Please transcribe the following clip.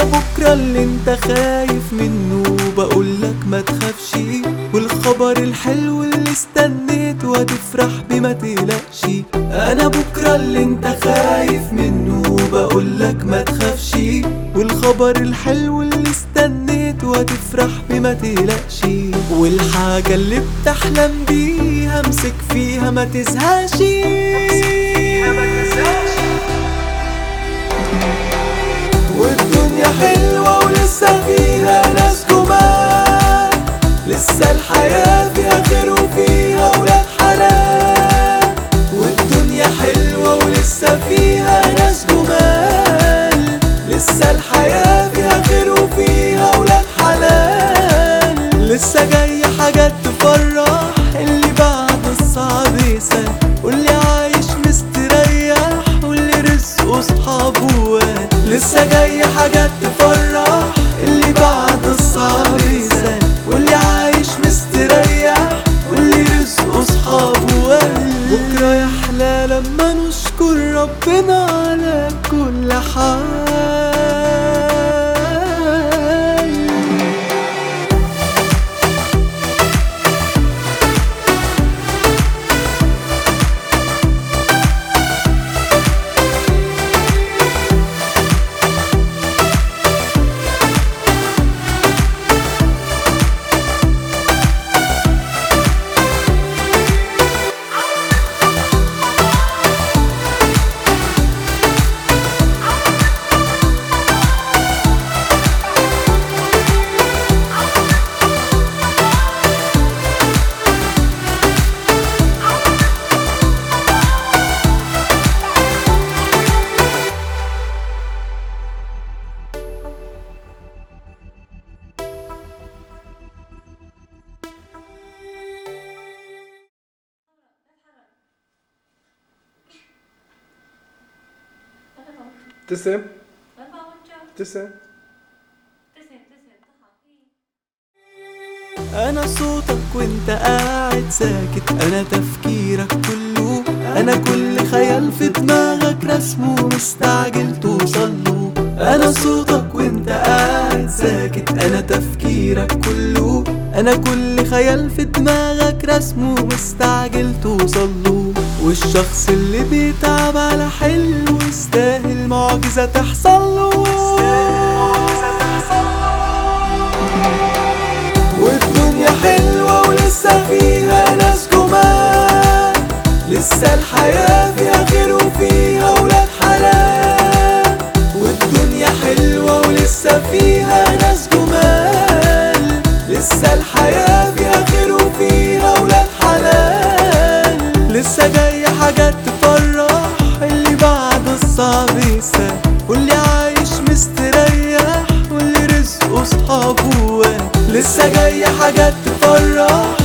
بكرة اللي انت خايف منه بقولك ما تخافش والخبر الحلو اللي استنيته هتفرح بما تقلقش انا بكرة اللي انت خايف منه بقولك ما تخافش والخبر الحلو اللي استنيته هتفرح بما تقلقش والحاجة اللي بتحلم بيها امسك فيها ما تزهقش والدنيا حلوة ولسه فيها ناس جمال لسه الحياة فيها خير وفيها ولاد حلال والدنيا حلوة ولسه فيها ناس جمال لسه الحياة فيها خير وفيها ولاد حلال لسه جاي حاجات تفرح اللي بعد الصعب يسهل واللي عايش مستريح واللي رزقه صحابه واد لسه جاي حاجات تفرح اللي بعد الصعب يسهل واللي عايش مستريح واللي رزقه صحابه واد بكرة يحلى لما نشكر ربنا على كل حال تسلم بابا وانت تسلم تسلم تسلم تخافي انا صوتك وانت قاعد ساكت انا تفكيرك كله انا كل خيال في دماغك رسمه مستعجل توصله انا صوتك وانت قاعد ساكت انا تفكيرك كله انا كل خيال في دماغك رسمه مستعجل توصله والشخص اللي بيتعب على حلو يستاهل معجزة تحصل له والدنيا حلوة ولسه فيها ناس جمال لسه الحياة فيها خير وفيها ولاد حلال والدنيا حلوة ولسه فيها ناس جمال لسه الحياة فيها خير وفيها ولاد حلال لسه جاي حاجات تفرح اللي بعد الصعب يسهل واللي عايش مستريح واللي رزقه صحابه واد لسه جاي حاجات تفرح